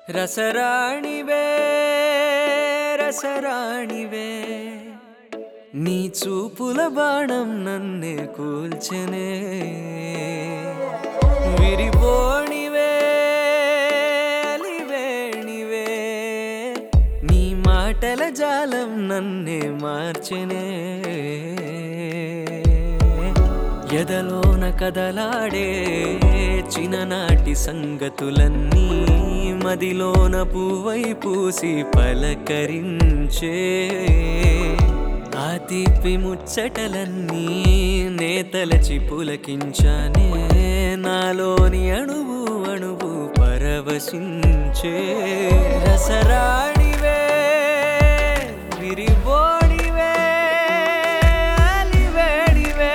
రసరాణివే రసరాణివే నీ చూపుల బాణం నన్నే కూల్చెనే విరిపోణివే అలివేణివే నీ మాటల జాలం నన్నే మార్చెనే ఎదలోన కదలాడే చిన్ననాటి సంగతులన్నీ మదిలోన పువ్వై పూసి పలకరించే ఆ తీపి ముచ్చటలన్నీ నేతలచి పులకించానే నాలోని అణువు అణువు పరవశించే రసరాణివే విరిబోడివే అలివేడివే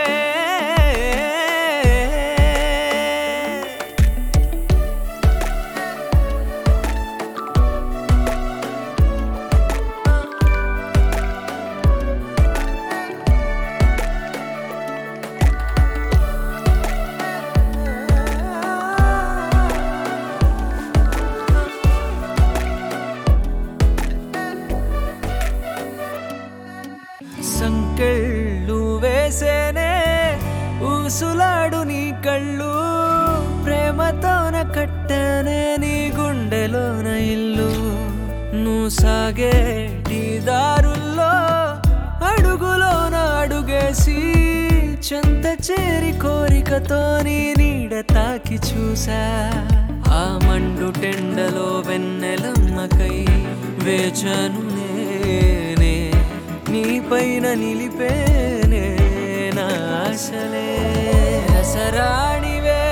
సంకెళ్ళు వేసేనే ఊసులాడు నీ కళ్ళు ప్రేమతోన కట్టానే నీ గుండెలోన ఇల్లు నువ్వు సాగేటి దారుల్లో అడుగులోన అడుగేసి చెంత చేరి కోరికతో నీ నీడ తాకి చూసా ఆ మండు టెండలో వెన్నెలమ్మకై వేచను నేనే నీ పైన నిలిపేనే నా ఆశలే రసరాణివే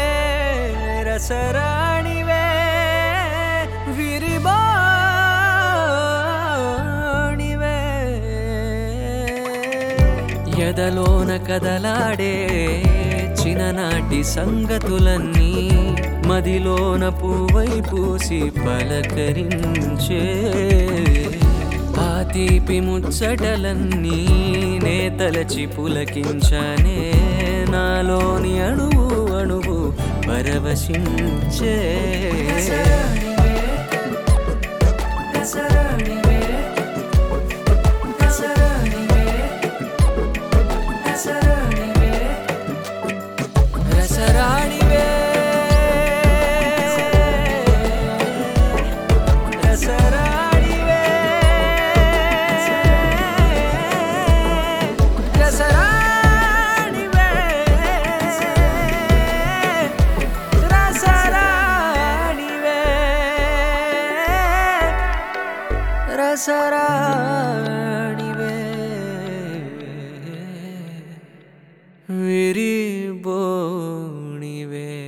రసరాణివే విరిబాణివే ఎదలోన కదలాడే చిన్ననాటి సంగతులన్నీ మదిలోన పువ్వై పూసి పలకరించే ఆ తీపి ముచ్చటలన్నీ నేతలచి పులకించనే నాలోని అణువు అణువు పరవశించే రసరాణివే రసరాణివే రసరాణివే రసరాణివే రసరాణివే విరిబోణివే